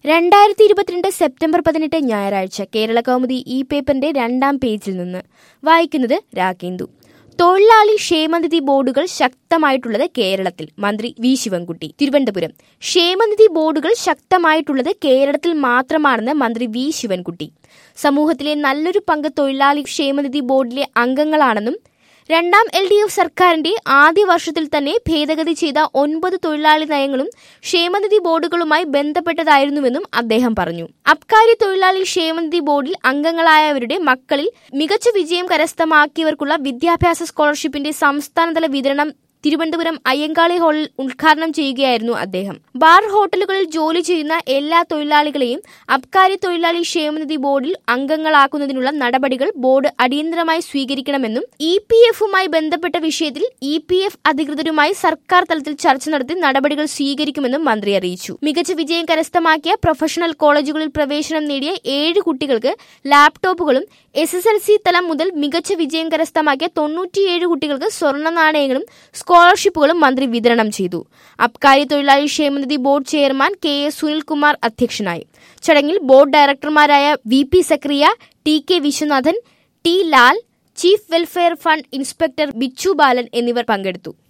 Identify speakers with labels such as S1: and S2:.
S1: രണ്ടായിരത്തി ഇരുപത്തിരണ്ട് സെപ്റ്റംബർ പതിനെട്ട് ഞായറാഴ്ച കേരള കൗമുദി ഈ പേപ്പറിന്റെ രണ്ടാം പേജിൽ നിന്ന് വായിക്കുന്നത് രാഗേന്ദു തൊഴിലാളി ക്ഷേമനിധി ബോർഡുകൾ ശക്തമായിട്ടുള്ളത് കേരളത്തിൽ മന്ത്രി വി ശിവൻകുട്ടി തിരുവനന്തപുരം ക്ഷേമനിധി ബോർഡുകൾ ശക്തമായിട്ടുള്ളത് കേരളത്തിൽ മാത്രമാണെന്ന് മന്ത്രി വി ശിവൻകുട്ടി സമൂഹത്തിലെ നല്ലൊരു പങ്ക് തൊഴിലാളി ക്ഷേമനിധി ബോർഡിലെ അംഗങ്ങളാണെന്നും രണ്ടാം എൽ ഡി എഫ് സർക്കാരിന്റെ ആദ്യ വർഷത്തിൽ തന്നെ ഭേദഗതി ചെയ്ത ഒൻപത് തൊഴിലാളി നയങ്ങളും ക്ഷേമനിധി ബോർഡുകളുമായി ബന്ധപ്പെട്ടതായിരുന്നുവെന്നും അദ്ദേഹം പറഞ്ഞു അബ്കാരി തൊഴിലാളി ക്ഷേമനിധി ബോർഡിൽ അംഗങ്ങളായവരുടെ മക്കളിൽ മികച്ച വിജയം കരസ്ഥമാക്കിയവർക്കുള്ള വിദ്യാഭ്യാസ സ്കോളർഷിപ്പിന്റെ സംസ്ഥാനതല വിതരണം തിരുവനന്തപുരം അയ്യങ്കാളി ഹാളിൽ ഉദ്ഘാടനം ചെയ്യുകയായിരുന്നു അദ്ദേഹം ബാർ ഹോട്ടലുകളിൽ ജോലി ചെയ്യുന്ന എല്ലാ തൊഴിലാളികളെയും അബ്കാരി തൊഴിലാളി ക്ഷേമനിധി ബോർഡിൽ അംഗങ്ങളാക്കുന്നതിനുള്ള നടപടികൾ ബോർഡ് അടിയന്തരമായി സ്വീകരിക്കണമെന്നും ഇ പി എഫുമായി ബന്ധപ്പെട്ട വിഷയത്തിൽ ഇ പി എഫ് അധികൃതരുമായി സർക്കാർ തലത്തിൽ ചർച്ച നടത്തി നടപടികൾ സ്വീകരിക്കുമെന്നും മന്ത്രി അറിയിച്ചു മികച്ച വിജയം കരസ്ഥമാക്കിയ പ്രൊഫഷണൽ കോളേജുകളിൽ പ്രവേശനം നേടിയ ഏഴ് കുട്ടികൾക്ക് ലാപ്ടോപ്പുകളും എസ് എസ് എൽ സി തലം മുതൽ മികച്ച വിജയം കരസ്ഥമാക്കിയ തൊണ്ണൂറ്റിയേഴ് കുട്ടികൾക്ക് സ്വർണ്ണ നാണയങ്ങളും സ്കോളർഷിപ്പുകളും മന്ത്രി വിതരണം ചെയ്തു അബ്കാരി തൊഴിലാളി ക്ഷേമനിധി board chairman K S Sunilkumar അധ്യക്ഷനായി ചടങ്ങിൽ ബോർഡ് ഡയറക്ടർമാരായ V P Sakariya T K Viswanathan T Lal chief welfare fund inspector Bichu Balan എന്നിവർ പങ്കെടുത്തു